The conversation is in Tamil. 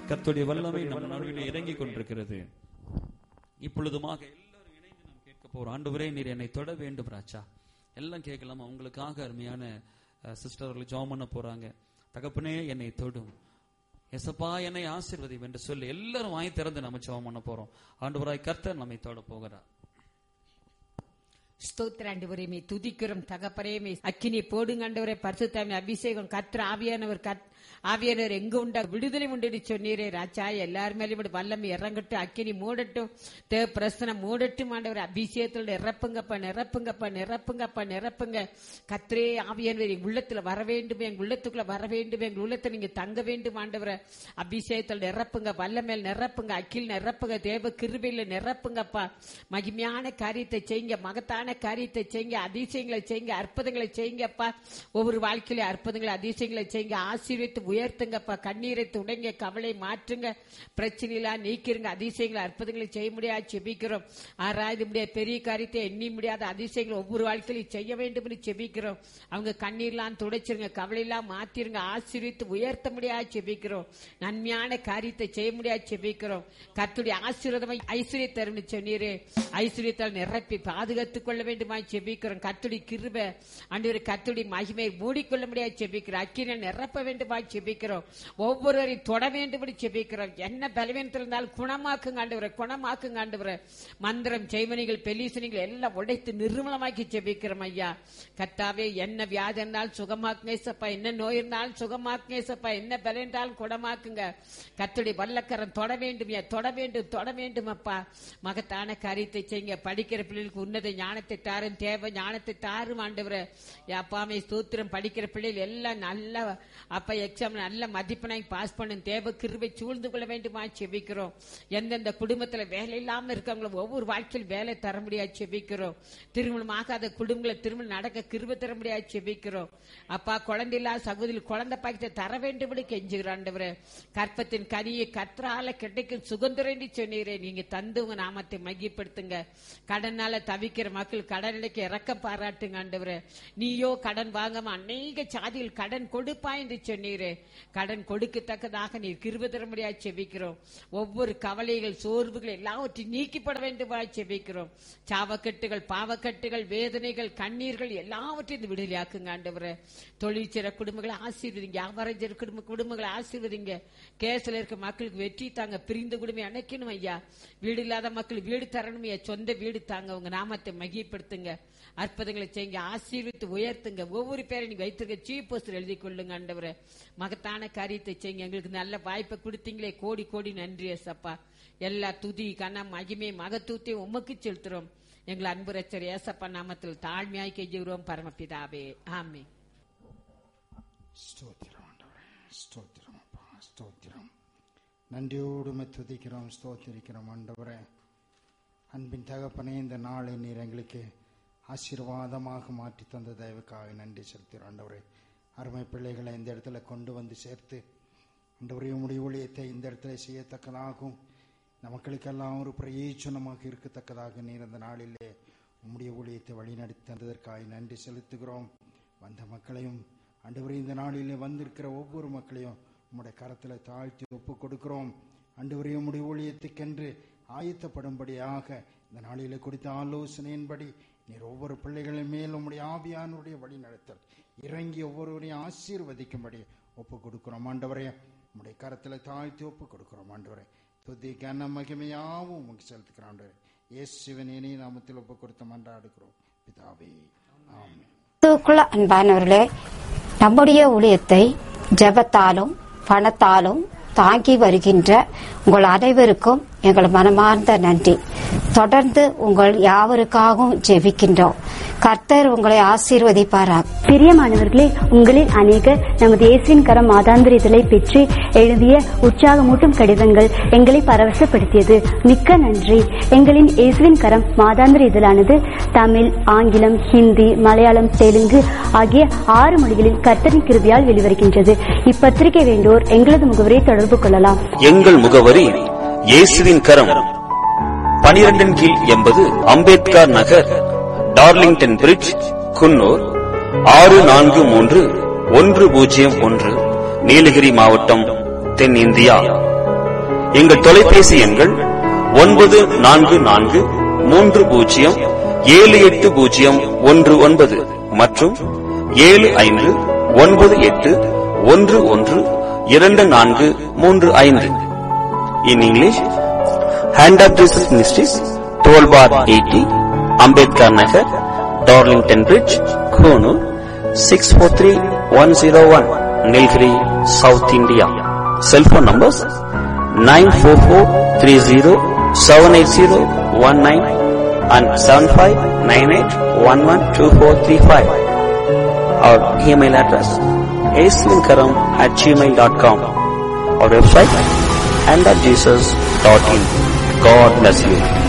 கர்த்தருடைய வல்லமை நம் நடுவில் இறங்கிக் கொண்டிருக்கிறது இப்பொழுதுமாக எல்லாரும் இணைந்து நாம் கேட்க போறோம் ஆண்டவரே நீர் என்னை தொட வேண்டும் ராஜா எல்லாம் கேட்கலாம் அவங்களுக்காக அருமையான சிஸ்டர் அவர்கள் ஜாம் பண்ண போறாங்க தகப்பனே என்னை தொடும் எசப்பா என்னை ஆசீர்வதி என்று சொல்லி எல்லாரும் வாங்கி திறந்து நம்ம ஜெபம் பண்ண போறோம் ஆண்டவராய் கர்த்தர் நம்மை தொட போகிறார் ஸ்தோத்திர ஆண்டவரே மே துதிக்கிறோம் தகப்பரே மே அக்கினி போடுங்க ஆண்டவரே பரிசுத்தாமி அபிஷேகம் கத்திர ஆவியானவர் கத் ஆவியானவர் எங்க உண்டா விடுதலை உண்டு சொன்னீரே ராஜா எல்லாரும் மேலும் இப்படி வல்லமை இறங்கட்டும் அக்கினி மூடட்டும் தேவ பிரசனம் மூடட்டும் ஆண்டவர் அபிஷேகத்தோட நிரப்புங்கப்பா நிரப்புங்கப்பா நிரப்புங்கப்பா நிரப்புங்க கத்திரே ஆவியானவர் எங்க உள்ளத்துல வர வேண்டும் எங்க உள்ளத்துக்குள்ள வர வேண்டும் எங்க உள்ளத்துல நீங்க தங்க வேண்டும் ஆண்டவரை அபிஷேகத்தில் நிரப்புங்க வல்லமேல் நிரப்புங்க அக்கில் நிரப்புங்க தேவ கிருபையில நிரப்புங்கப்பா மகிமையான காரியத்தை செய்யுங்க மகத்தான காரியத்தை செய்யுங்க அதிசயங்களை செய்யுங்க அற்புதங்களை செய்யுங்கப்பா ஒவ்வொரு வாழ்க்கையில அற்புதங்களை அதிசயங்களை செய்யுங்க ஆசீர்வித்து உயர்த்துங்கப்பா கண்ணீரை துடைங்க கவலை மாற்றுங்க பிரச்சனைலாம் நீக்கிருங்க அதிசயங்களை அற்புதங்களை செய்ய முடியாது செபிக்கிறோம் ஆராய்ந்து முடியாத பெரிய காரியத்தை எண்ணி முடியாத அதிசயங்களை ஒவ்வொரு வாழ்க்கையிலும் செய்ய வேண்டும் என்று செபிக்கிறோம் அவங்க கண்ணீர்லாம் துடைச்சிருங்க கவலையெல்லாம் மாத்திருங்க ஆசீர்வித்து உயர்த்த முடியாது செபிக்கிறோம் நன்மையான காரியத்தை செய்ய முடியாது செபிக்கிறோம் கத்துடைய ஆசீர்வாதமாய் ஐஸ்வர்ய தரும்னு சொன்னீரே ஐஸ்வர்யத்தால் நிரப்பி பாதுகாத்துக் கொள்ள வேண்டுமா செபிக்கிறோம் கத்துடைய கிருப அன்று கத்துடைய மகிமை மூடிக்கொள்ள முடியாது செபிக்கிறோம் அக்கினை நிரப்ப வேண்டுமா செபிக்கிறோம் ஒவ்வொருவரையும் தொட வேண்டும்படி செபிக்கிறோம் என்ன பலவீனத்தில் இருந்தாலும் குணமாக்குங்க ஆண்டவரை குணமாக்குங்க ஆண்டவரை மந்திரம் செய்வனிகள் பெலிசனிகள் எல்லாம் உடைத்து நிர்மலமாக்கி செபிக்கிறோம் ஐயா கத்தாவே என்ன வியாதி இருந்தாலும் சுகமாக்குங்க ஏசப்பா என்ன நோய் இருந்தாலும் சுகமாக்குங்க ஏசப்பா என்ன பலம் இருந்தாலும் குணமாக்குங்க கத்துடைய வல்லக்கரம் தொட வேண்டும் ஐயா, தொட வேண்டும் தொட வேண்டும் அப்பா மகத்தான காரியத்தை செய்யுங்க படிக்கிற பிள்ளைகளுக்கு உன்னத ஞானத்தை தாரும் தேவை ஞானத்தை தாரும் ஆண்டவரை அப்பாமே ஸ்தோத்திரம் படிக்கிற பிள்ளைகள் எல்லாம் நல்ல அப்ப எக்ஸாம் நல்ல மதிப்பெண்ணை பாஸ் பண்ணும் தேவ கிருபை சூழ்ந்து கொள்ள வேண்டுமா செபிக்கிறோம் எந்தெந்த குடும்பத்துல வேலை இல்லாம இருக்காங்களோ ஒவ்வொரு வாழ்க்கையில் வேலை தர முடியாது செபிக்கிறோம் திருமணம் ஆகாத குடும்பங்களை திருமணம் நடக்க கிருபை தர முடியாது செபிக்கிறோம் அப்பா குழந்தை இல்லாத சகோதரி குழந்தை பாக்கியத்தை தர வேண்டும்படி கெஞ்சுகிறோம் ஆண்டவரே கற்பத்தின் கனியை கற்றால கிடைக்கும் சுதந்திரம் என்று சொன்னீரே நீங்க தந்து உங்க நாமத்தை மையப்படுத்துங்க கடனால தவிக்கிற மக்கள் கடன் அடைக்க இறக்கம் பாராட்டுங்க ஆண்டவரே நீயோ கடன் வாங்காம அநேக சாதியில் கடன் கொடுப்பாய் என்று சொன்னீரே கடன் கொடுக்கத்தக்கதாக நீர் கிருபை தர முடியாது செபிக்கிறோம் ஒவ்வொரு கவலைகள் சோர்வுகள் எல்லாவற்றையும் நீக்கிப்பட வேண்டுமா செபிக்கிறோம் சாவக்கட்டுகள் பாவக்கட்டுகள் வேதனைகள் கண்ணீர்கள் எல்லாவற்றையும் விடுதலையாக்குங்க ஆண்டவரே தொழில் செய்ற குடும்பங்களை ஆசீர்வதிங்க வியாபாரம் செய்ற குடும்ப குடும்பங்களை ஆசீர்வதிங்க கேஸ்ல இருக்க மக்களுக்கு வெற்றி தாங்க பிரிந்த குடும்பம் அணைக்கணும் ஐயா வீடு இல்லாத மக்கள் வீடு தரணும் ஐயா சொந்த வீடு தாங்க உங்க நாமத்தை மகிப்படுத்துங்க அற்புதங்களை செய்யுங்க ஆசீர்வித்து உயர்த்துங்க ஒவ்வொரு பேரை நீங்க வைத்திருக்க சீப் போஸ்டர் எழுதி கொள்ளுங்க ஆண்டவரே மகத்தான காரியத்தை செய்யுங்க எங்களுக்கு நல்ல வாய்ப்பை கொடுத்தீங்களே கோடி கோடி நன்றி ஏசப்பா எல்லா துதி கனம் மகிமை மகத்தூத்தையும் உமக்கு செலுத்துறோம் எங்களை அன்பு ரச்சர் ஏசப்பா நாமத்தில் தாழ்மையாய் கெஞ்சுகிறோம் பரமபிதாவே ஆமே ஸ்தோத்திரம் ஆண்டவரே ஸ்தோத்திரம் அப்பா ஸ்தோத்திரம் நன்றியோடு உம்மை துதிக்கிறோம் ஸ்தோத்திரிக்கிறோம் ஆண்டவரே அன்பின் தகப்பனே இந்த நாளை நீர் எங்களுக்கு ஆசீர்வாதமாக மாற்றி தந்த தயவுக்காக நன்றி செலுத்துகிறோம் ஆண்டவரே அருமை பிள்ளைகளை இந்த இடத்துல கொண்டு வந்து சேர்த்து ஆண்டவரே உம்முடைய ஊழியத்தை இந்த இடத்துல செய்யத்தக்கதாகவும் இந்த மக்களுக்கெல்லாம் ஒரு பிரயோஜனமாக இருக்கத்தக்கதாக நீர் அந்த நாளிலே உம்முடைய ஊழியத்தை வழிநடத்தி தந்ததற்காக நன்றி செலுத்துகிறோம் வந்த மக்களையும் ஆண்டவரே இந்த நாளிலே வந்திருக்கிற ஒவ்வொரு மக்களையும் உம்முடைய கரத்தில் தாழ்த்தி ஒப்பு கொடுக்கிறோம் ஆண்டவரே உம்முடைய ஊழியத்துக்கென்று ஆயத்தப்படும்படியாக இந்த நாளிலே கொடுத்த ஆலோசனையின்படி நீர் ஒவ்வொரு பிள்ளைகளின் மேல் உம்முடைய ஆவியானுடைய வழி நடத்தல் இறங்கி ஒவ்வொருவரையும் ஆசீர்வதிக்கும்படி ஒப்பு கொடுக்கிறோம் ஆண்டவரே உம்முடைய கரத்தில் தாழ்த்தி ஒப்பு கொடுக்கிறோம் ஆண்டவரே துதி கன மகிமையாவும் உமக்கு செலுத்துக்கிறோம் ஆண்டவரே இயேசுவின் இனி நாமத்தில் ஒப்பு கொடுத்த மன்றாடுகிறோம் பிதாவே ஆமென் கிறிஸ்துவுக்குள்ள அன்பானவர்களே நம்முடைய ஊழியத்தை ஜெபத்தாலும் பணத்தாலும் தாங்கி வருகின்ற உங்கள் அனைவருக்கும் எங்கள் மனமார்ந்த நன்றி தொடர்ந்து உங்கள் யாவருக்காகவும் ஜெபிக்கின்றோம் கர்த்தர் உங்களை ஆசீர்வதிப்பாராக பிரியமானவர்களே உங்களில் அநேகர் நமது இயேசுவின் கரம் மாதாந்திர இதழை பெற்று எழுதிய உற்சாகமூட்டும் கடிதங்கள் எங்களை பரவசப்படுத்தியது மிக்க நன்றி எங்களின் இயேசுவின் கரம் மாதாந்திர இதழானது தமிழ் ஆங்கிலம் ஹிந்தி மலையாளம் தெலுங்கு ஆகிய ஆறு மொழிகளில் கர்த்தரின் கிருபியால் வெளிவருகின்றது இப்பத்திரிகை வேண்டோர் எங்களது முகவரை தொடர்பு கொள்ளலாம் எங்கள் முகவரி இயேசுவின் கரம் பனிரெண்டின் கீழ் எண்பது அம்பேத்கர் நகர் டார்லிங்டன் பிரிட்ஜ் குன்னூர் ஆறு நான்கு மூன்று ஒன்று பூஜ்ஜியம் ஒன்று நீலகிரி மாவட்டம் தென்னிந்தியா எங்கள் தொலைபேசி எண்கள் ஒன்பது நான்கு நான்கு மூன்று பூஜ்ஜியம் ஏழு எட்டு பூஜ்ஜியம் ஒன்று ஒன்பது மற்றும் ஏழு ஐந்து ஒன்பது எட்டு ஒன்று ஒன்று இரண்டு நான்கு மூன்று ஐந்து in English hand of Jesus ministries twelve bar eighty Ambedkar Nagar Darlington bridge Coonoor six four three one zero one Nilgiri south India cellphone numbers nine four four three zero seven eight zero one nine and seven five nine eight one one two four three five our email address aslinkaram at gmail.com our website and at jesus.in. God bless you.